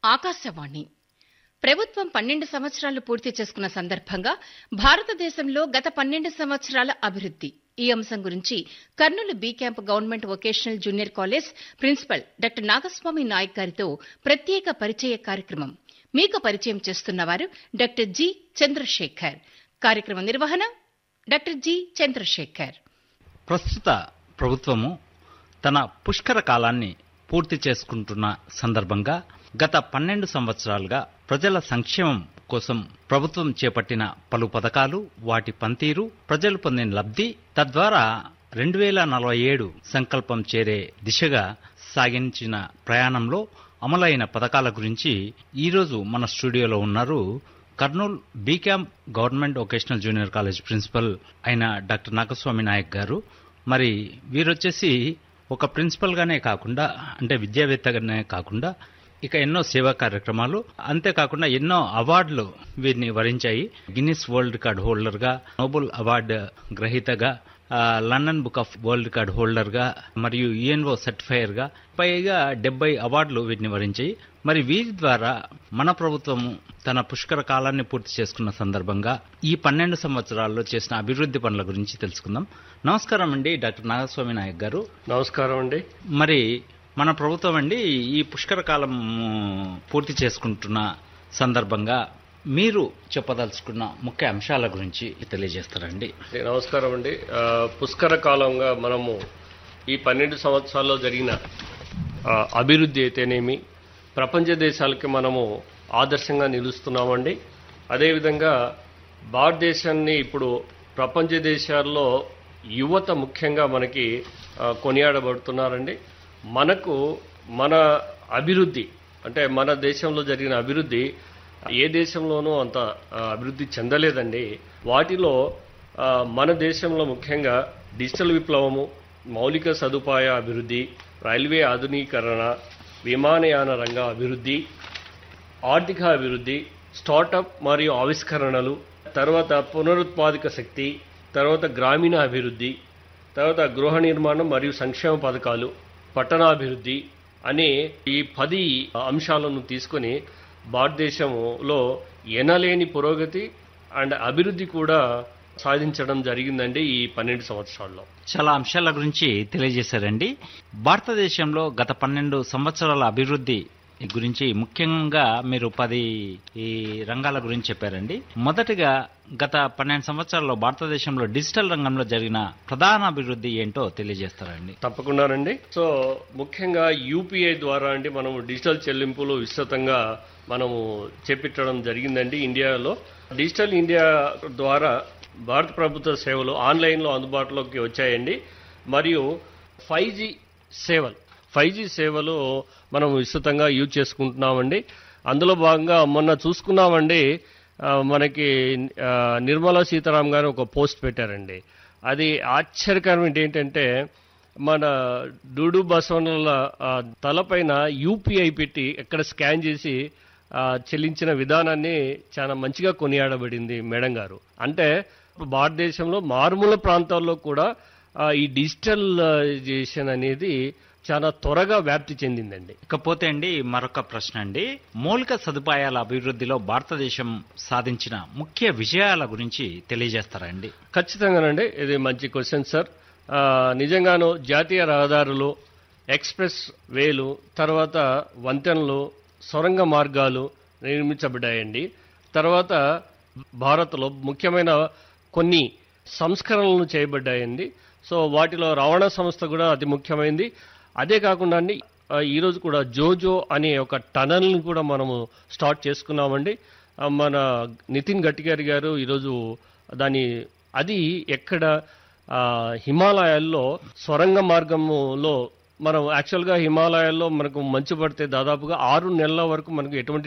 ఆకాశవాణి ప్రభుత్వం పన్నెండు సంవత్సరాలు పూర్తి చేసుకున్న సందర్భంగా భారతదేశంలో గత పన్నెండు సంవత్సరాల అభివృద్ది ఈ అంశం గురించి Kurnool B camp government vocational junior college principal doctor Nagaswamy Naik గారితో ప్రత్యేక పరిచయ కార్యక్రమం మీకు పరిచయం చేస్తున్నవారు డాక్టర్ జి చంద్రశేఖర్ కార్యక్రమ నిర్వహణ డాక్టర్ జి చంద్రశేఖర్ ప్రస్తుత ప్రభుత్వము తన పుష్కర కాలాన్ని పూర్తి చేసుకుంటున్న సందర్భంగా గత పన్నెండు సంవత్సరాలుగా ప్రజల సంక్షేమం కోసం ప్రభుత్వం చేపట్టిన పలు పథకాలు వాటి పనితీరు ప్రజలు పొందిన లబ్ధి తద్వారా రెండు వేల నలభై ఏడు సంకల్పం చేరే దిశగా సాగించిన ప్రయాణంలో అమలైన పథకాల గురించి ఈరోజు మన స్టూడియోలో ఉన్నారు Kurnool B camp government vocational junior college principal అయిన డాక్టర్ నాగస్వామి నాయక్ గారు మరి వీరొచ్చేసి ఒక ప్రిన్సిపల్ గానే కాకుండా అంటే విద్యావేత్తగానే కాకుండా ఇక ఎన్నో సేవా కార్యక్రమాలు అంతేకాకుండా ఎన్నో అవార్డులు వీరిని వరించాయి గిన్నిస్ వరల్డ్ రికార్డ్ హోల్డర్ గా నోబెల్ అవార్డు గ్రహీతగా ఆ, London book of world record holder గా మరియు యుఎన్ఓ సర్టిఫైయర్ గా పైగా డెబ్బై అవార్డులు వీటిని వరించాయి మరి వీరి ద్వారా మన ప్రభుత్వము తన పుష్కర కాలాన్ని పూర్తి చేసుకున్న సందర్భంగా ఈ పన్నెండు సంవత్సరాల్లో చేసిన అభివృద్ధి పనుల గురించి తెలుసుకుందాం నమస్కారం అండి డాక్టర్ నాగస్వామి నాయక్ గారు నమస్కారం అండి మరి మన ప్రభుత్వం అండి ఈ పుష్కర కాలం పూర్తి చేసుకుంటున్న సందర్భంగా మీరు చెప్పదలుచుకున్న ముఖ్య అంశాల గురించి తెలియజేస్తారండి నమస్కారం అండి ఆ, పుష్కర కాలంగా మనము ఈ పన్నెండు సంవత్సరాల్లో జరిగిన ఆ, అభివృద్ధి అయితేనేమి ప్రపంచ దేశాలకి మనము ఆదర్శంగా నిలుస్తున్నామండి అదేవిధంగా భారతదేశాన్ని ఇప్పుడు ప్రపంచ దేశాల్లో యువత ముఖ్యంగా మనకి ఆ, కొనియాడబడుతున్నారండి మనకు మన అభివృద్ధి అంటే మన దేశంలో జరిగిన అభివృద్ధి ఏ దేశంలోనూ అంత ఆ, అభివృద్ధి చెందలేదండి వాటిలో ఆ, మన దేశంలో ముఖ్యంగా డిజిటల్ విప్లవము మౌలిక సదుపాయ అభివృద్ధి రైల్వే ఆధునీకరణ విమానయాన రంగ అభివృద్ధి ఆర్థిక అభివృద్ధి స్టార్టప్ మరియు ఆవిష్కరణలు తర్వాత పునరుత్పాదక శక్తి తర్వాత గ్రామీణ అభివృద్ధి తర్వాత గృహ నిర్మాణం మరియు సంక్షేమ పథకాలు పట్టణాభివృద్ధి అనే ఈ పది అంశాలను తీసుకొని భారతదేశంలో ఎనలేని పురోగతి అండ్ అభివృద్ధి కూడా సాధించడం జరిగిందండి ఈ పన్నెండు సంవత్సరాల్లో చాలా అంశాల గురించి తెలియజేశారండి భారతదేశంలో గత పన్నెండు సంవత్సరాల అభివృద్ధి గురించి ముఖ్యంగా మీరు పది ఈ రంగాల గురించి చెప్పారండి మొదటిగా గత పన్నెండు సంవత్సరాల్లో భారతదేశంలో డిజిటల్ రంగంలో జరిగిన ప్రధాన అభివృద్ధి ఏంటో తెలియజేస్తారండి తప్పకుండానండి సో ముఖ్యంగా యూపీఐ ద్వారా అండి మనము డిజిటల్ చెల్లింపులు విస్తృతంగా మనము చేపించడం జరిగిందండి ఇండియాలో డిజిటల్ ఇండియా ద్వారా భారత ప్రభుత్వ సేవలు ఆన్లైన్లో అందుబాటులోకి వచ్చాయండి మరియు ఫైవ్ జీ సేవలు ఫైవ్ జీ సేవలు మనం విస్తృతంగా యూజ్ చేసుకుంటున్నామండి అందులో భాగంగా మొన్న చూసుకున్నామండి ఆ, మనకి ఆ, నిర్మలా సీతారాం గారు ఒక పోస్ట్ పెట్టారండి అది ఆశ్చర్యకరం ఏంటంటే మన డూడు బసవనల ఆ, తలపైన యూపీఐ పెట్టి ఎక్కడ స్కాన్ చేసి ఆ, చెల్లించిన విధానాన్ని చాలా మంచిగా కొనియాడబడింది మేడం గారు అంటే భారతదేశంలో మారుమూల ప్రాంతాల్లో కూడా ఆ, ఈ డిజిటలైజేషన్ అనేది చాలా త్వరగా వ్యాప్తి చెందిందండి ఇకపోతే అండి మరొక ప్రశ్న అండి మౌలిక సదుపాయాల అభివృద్ధిలో భారతదేశం సాధించిన ముఖ్య విజయాల గురించి తెలియజేస్తారండి ఖచ్చితంగానండి ఇది మంచి క్వశ్చన్ సార్ ఆ, నిజంగాను జాతీయ రహదారులు ఎక్స్ప్రెస్ వేలు తర్వాత వంతెనలు సొరంగ మార్గాలు నిర్మించబడ్డాయండి తర్వాత భారత్లో ముఖ్యమైన కొన్ని సంస్కరణలు చేయబడ్డాయండి సో వాటిలో రవాణా సంస్థ కూడా అతి ముఖ్యమైనది అదే కాకుండా అండి ఆ, ఈరోజు కూడా జోజో అనే ఒక టనల్ని కూడా మనము స్టార్ట్ చేసుకున్నామండి ఆ, మన నితిన్ గడ్కరీ గారు ఈరోజు దాని అది ఎక్కడ ఆ, హిమాలయాల్లో సొరంగ మార్గములో మనం యాక్చువల్గా హిమాలయాల్లో మనకు మంచు పడితే దాదాపుగా ఆరు నెలల వరకు మనకు ఎటువంటి